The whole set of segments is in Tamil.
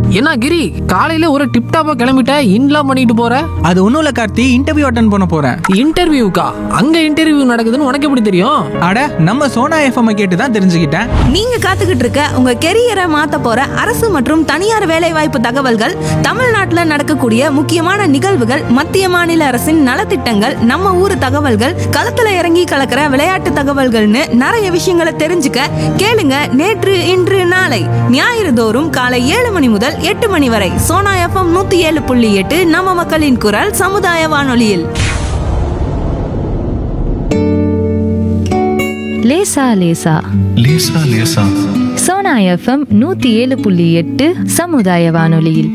என்ன கிரி காலையில ஒரு டிப் டாப்பா கிளம்பிட்ட இன்லாம் பண்ணிட்டு போற அது ஒன்றும் இல்லை கார்த்தி இன்டர்வியூ அட்டன் பண்ண போகிறேன் இன்டர்வியூக்கா அங்க இன்டர்வியூ நடக்குதுன்னு உனக்கு எப்படி தெரியும் அட நம்ம சோனா எஃப்எம் கேட்டு தான் தெரிஞ்சுக்கிட்டேன் நீங்க காத்துக்கிட்டு இருக்க உங்க கெரியரை மாத்த போற அரசு மற்றும் தனியார் வேலைவாய்ப்பு தகவல்கள் தமிழ்நாட்டுல நடக்கக்கூடிய முக்கியமான நிகழ்வுகள் மத்திய மாநில அரசின் நலத்திட்டங்கள் நம்ம ஊர் தகவல்கள் களத்துல இறங்கி கலக்கிற விளையாட்டு தகவல்கள்னு நிறைய விஷயங்களை தெரிஞ்சுக்க கேளுங்க நேற்று இன்று நாளை ஞாயிறு தோறும் காலை ஏழு மணி முதல் எட்டு மணி வரை சோனா எஃப்எம் நூத்தி ஏழு புள்ளி எட்டு நம்ம மக்களின் குரல் சமுதாய வானொலியில் லேசா லேசா லேசா லேசா சோனா எஃப்எம் நூத்தி ஏழு புள்ளி எட்டு சமுதாய வானொலியில்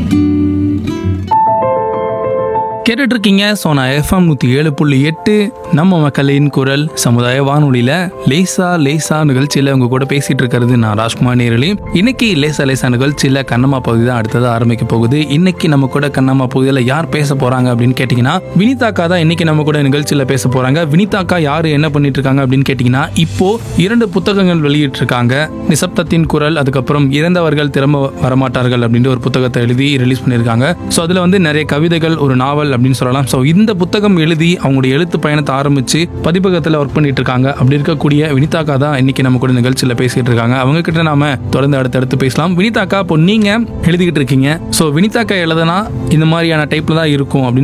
கேட்டுட்டு இருக்கீங்க சோனா எஃப்எம் நூற்றி ஏழு புள்ளி எட்டு நம்ம மக்களின் குரல் சமுதாய வானொலியில் லேசா லேசா நிகழ்ச்சியில் உங்க கூட பேசிட்டு இருக்கிறது நான் ராஜ்குமார் நேரலி இன்னைக்கு லேசா லேசா நிகழ்ச்சியில் கண்ணம்மா பகுதி தான் அடுத்தது ஆரம்பிக்க போகுது இன்னைக்கு நம்ம கூட கண்ணம்மா பகுதியில் யார் பேச போறாங்க அப்படின்னு கேட்டிங்கன்னா வினிதாக்கா தான் இன்னைக்கு நம்ம கூட நிகழ்ச்சியில் பேச போறாங்க வினிதாக்கா யார் என்ன பண்ணிட்டு இருக்காங்க அப்படின்னு கேட்டிங்கன்னா இப்போ இரண்டு புத்தகங்கள் வெளியிட்டு இருக்காங்க நிசப்தத்தின் குரல் அதுக்கப்புறம் இறந்தவர்கள் திரும்ப வரமாட்டார்கள் அப்படின்ற ஒரு புத்தகத்தை எழுதி ரிலீஸ் பண்ணியிருக்காங்க ஸோ அதில் வந்து நிறைய கவிதைகள் ஒரு நாவல் அப்படின்னு சொல்லலாம் ஸோ இந்த புத்தகம் எழுதி அவங்களுடைய எழுத்து பயணத்தை ஆரம்பிச்சு பதிப்பகத்தில் ஒர்க் பண்ணிட்டு இருக்காங்க அப்படி இருக்கக்கூடிய வினிதாக்கா தான் இன்னைக்கு நம்ம கூட நிகழ்ச்சியில் பேசிட்டு இருக்காங்க அவங்க கிட்ட நாம தொடர்ந்து அடுத்தடுத்து பேசலாம் வினிதாக்கா இப்போ நீங்க எழுதிக்கிட்டு இருக்கீங்க ஸோ வினிதாக்கா எழுதுனா இந்த மாதிரியான டைப்ல தான் இருக்கும் அப்படின்னு